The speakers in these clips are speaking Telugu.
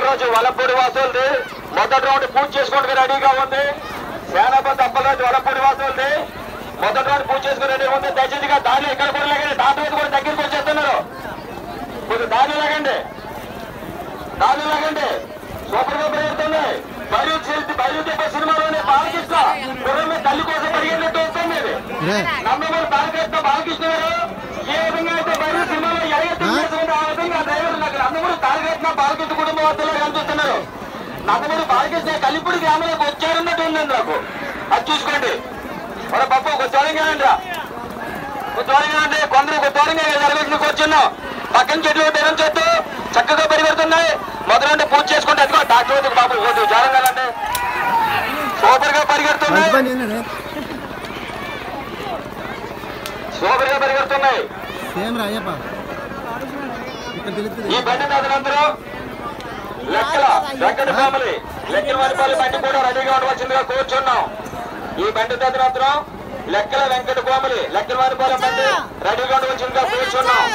అప్పలరాజు వలపూడి వాసులది మొదటి రౌండ్ పూజ చేసుకోవడానికి రెడీగా ఉంది సేనాపతి అప్పలరాజు వలపూడి వాసులది మొదటి రౌండ్ పూజ చేసుకుని రెడీ ఉంది దయచేసిగా దారిలో ఇక్కడ కూడా లేకండి దాంట్లో కూడా దగ్గరికి వచ్చేస్తున్నారు కొద్ది దారిలో లేకండి దారిలో లేకండి సూపర్ గా పెరుగుతుంది బయలు చేసి బయలు చెప్పే సినిమాలోనే బాలకృష్ణ గుర్రం మీద తల్లి కోసం పరిగెత్తినట్టు వస్తుంది ఇది రే నందమూరి బాలకృష్ణ బాలకృష్ణ గారు ఏ విధంగా అయితే బయలు సినిమాలో ఎలాగైతే చేస్తుందో ఆ విధంగా డ్రైవర్ నాకు నందమూరి బాలకృష్ణ బాలకృష్ణ కుటుంబ వార్తల్లో కనిపిస్తున్నారు నందమూరి బాలకృష్ణ కలిపుడి గ్రామంలోకి వచ్చారన్నట్టు ఉందండి నాకు అది చూసుకోండి మన పప్పు ఒక దూరంగా రండి రా. ఒక దూరంగా రండి కొందరు ఒక దూరంగా జరగడానికి కూర్చున్నాం పక్కన చెట్లు బెరం చెట్టు చక్కగా పరిగెడుతున్నాయి మొదలంటే పూజ చేసుకుంటే అదిగో డాక్టర్ వద్దకు బాబు కొద్దిగా దూరంగా రండి సూపర్ గా మంచి పరిగెడుతున్నాయి పని చేయండి సూపర్ గా పరిగెడుతున్నాయి సేమ్ రా అయ్యప్ప ఇక్కడ తెలుస్తుంది ఈ బండి తదనంతరం లెక్కల వెంకట ఫ్యామిలీ లెక్కల వారిపల్లి బండి కూడా రెడీగా ఉండవలసిందిగా కూర్చున్నాం ఈ బండి తదనంతరం లెక్కల వెంకట ఫ్యామిలీ లెక్కల వారిపల్లి బండి రెడీగా ఉండవలసిందిగా కూర్చున్నాం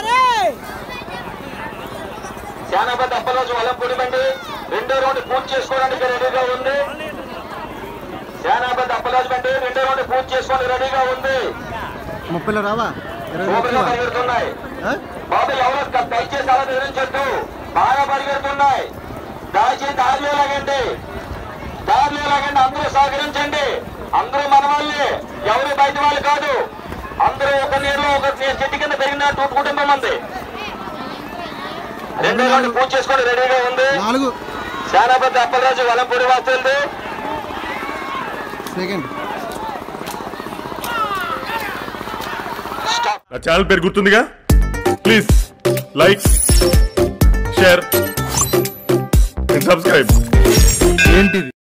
శానాపతి అప్పలరాజు వలంపూడి బండి రెండో రౌండ్ పూర్తి చేసుకోవడానికి రెడీగా ఉంది శానాపతి అప్పలరాజు బండి రెండో రౌండ్ పూర్తి చేసుకోవడానికి రెడీగా ఉంది ముప్పైలో రావా ఇరవై సూపర్గా ముప్పై పరిగెడుతున్నాయి బాబు ఎవరో దయచేసి అలా నిర్ణయించొద్దు బాగా పరిగెడుతున్నాయి దయచేసి దారిలో లాగండి దారిలో లాగండి అందరూ సహకరించండి అందరూ మన వాళ్ళే ఎవరు బయట వాళ్ళు కాదు అందరూ ఒక నీరులో ఒక నీ- చెట్టు కింద పెరిగిన టూ కుటుంబం ఉంది రెండో రోజు పూజ చేసుకొని రెడీగా ఉంది నాలుగు శానాపతి అప్పలరాజు వలంపూడి వాస్తులది సెకండ్ స్టాప్ నా ఛానల్ పేరు గుర్తుందిగా please like share and subscribe ఏంటిది